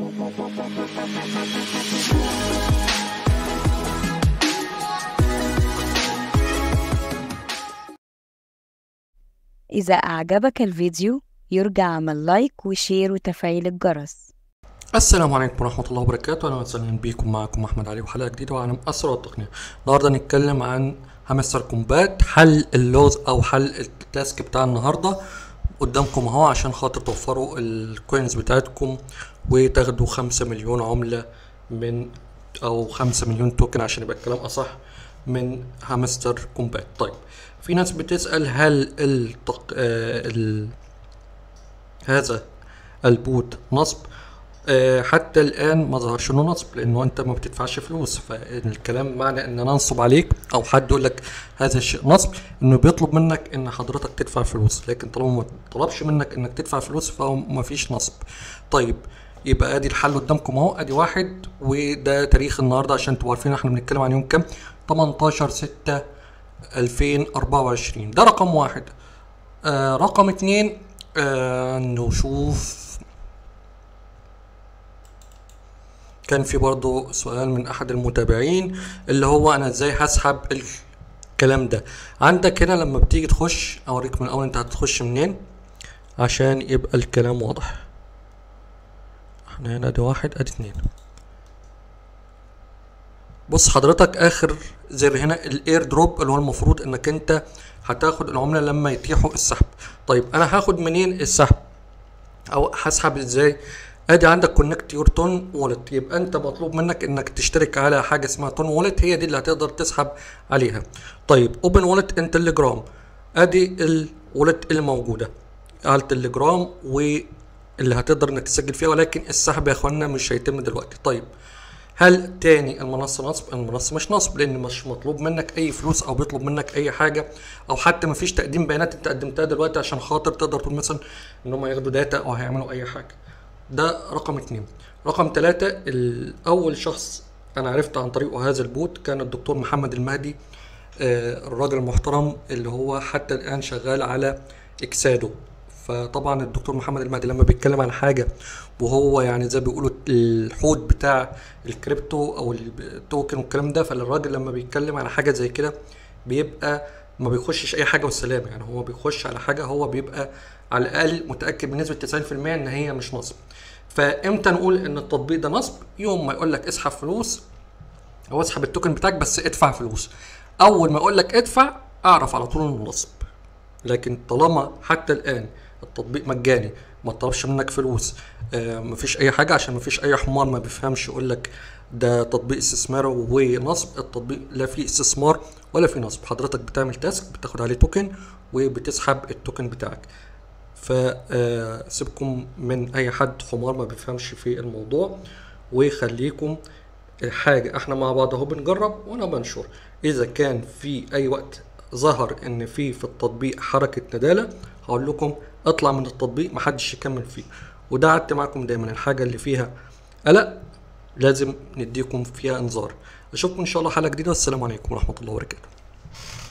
إذا أعجبك الفيديو يرجى عمل لايك وشير وتفعيل الجرس السلام عليكم ورحمة الله وبركاته أهلا وسهلا بيكم معكم أحمد علي وحلقة جديدة وعالم أسرع التقنية النهاردة نتكلم عن هامستر كومبات حل اللوز أو حل التاسك بتاع النهاردة قدامكم اهو عشان خاطر توفروا الكوينز بتاعتكم وتاخدوا خمسة مليون عملة من أو خمسة مليون توكن عشان يبقى الكلام أصح من هامستر كومبات طيب في ناس بتسأل هل التق... آه ال... هذا البوت نصب آه، حتى الان ما ظهرش له نصب لانه انت ما بتدفعش فلوس فالكلام معنى ان انا انصب عليك او حد يقول لك هذا الشيء نصب انه بيطلب منك ان حضرتك تدفع فلوس لكن طالما ما طلبش منك انك تدفع فلوس فهو ما فيش نصب طيب يبقى ادي الحل قدامكم اهو ادي واحد وده تاريخ النهارده عشان تبقوا عارفين احنا بنتكلم عن يوم كام 18 6 2024 ده رقم واحد آه رقم اتنين آه نشوف كان في برضو سؤال من احد المتابعين اللي هو انا ازاي هسحب الكلام ده عندك هنا لما بتيجي تخش اوريك من الاول انت هتخش منين عشان يبقى الكلام واضح احنا هنا ادي واحد ادي اتنين بص حضرتك اخر زر هنا الاير دروب اللي هو المفروض انك انت هتاخد العملة لما يتيحوا السحب طيب انا هاخد منين السحب او هسحب ازاي ادي عندك كونكت يور تون وولت يبقى انت مطلوب منك انك تشترك على حاجه اسمها تون وولت هي دي اللي هتقدر تسحب عليها طيب اوبن وولت ان تليجرام ادي الوولت اللي موجوده على التليجرام واللي هتقدر انك تسجل فيها ولكن السحب يا اخوانا مش هيتم دلوقتي طيب هل تاني المنصة نصب؟ المنصة مش نصب لأن مش مطلوب منك أي فلوس أو بيطلب منك أي حاجة أو حتى مفيش تقديم بيانات أنت قدمتها دلوقتي عشان خاطر تقدر تقول مثلا إن هم ياخدوا داتا أو هيعملوا أي حاجة. ده رقم اتنين رقم تلاتة الأول شخص أنا عرفت عن طريقه هذا البوت كان الدكتور محمد المهدي آه الراجل المحترم اللي هو حتى الآن شغال على إكسادو فطبعا الدكتور محمد المهدي لما بيتكلم عن حاجة وهو يعني زي بيقولوا الحوت بتاع الكريبتو أو التوكن والكلام ده فالراجل لما بيتكلم على حاجة زي كده بيبقى ما بيخشش اي حاجه والسلام يعني هو بيخش على حاجه هو بيبقى على الاقل متاكد بنسبه 90% ان هي مش نصب فامتى نقول ان التطبيق ده نصب يوم ما يقول لك اسحب فلوس او اسحب التوكن بتاعك بس ادفع فلوس اول ما يقول لك ادفع اعرف على طول انه نصب لكن طالما حتى الان التطبيق مجاني ما طلبش منك فلوس آه مفيش اي حاجه عشان مفيش اي حمار ما بيفهمش يقول لك ده تطبيق استثمار ونصب التطبيق لا فيه استثمار ولا فيه نصب حضرتك بتعمل تاسك بتاخد عليه توكن وبتسحب التوكن بتاعك فسيبكم من اي حد حمار ما بيفهمش في الموضوع وخليكم حاجة احنا مع بعض اهو بنجرب وانا بنشر اذا كان في اي وقت ظهر ان في في التطبيق حركة ندالة هقول لكم اطلع من التطبيق محدش يكمل فيه وده قعدت معاكم دايما الحاجة اللي فيها قلق لازم نديكم فيها انذار اشوفكم ان شاء الله حلقة جديدة والسلام عليكم ورحمة الله وبركاته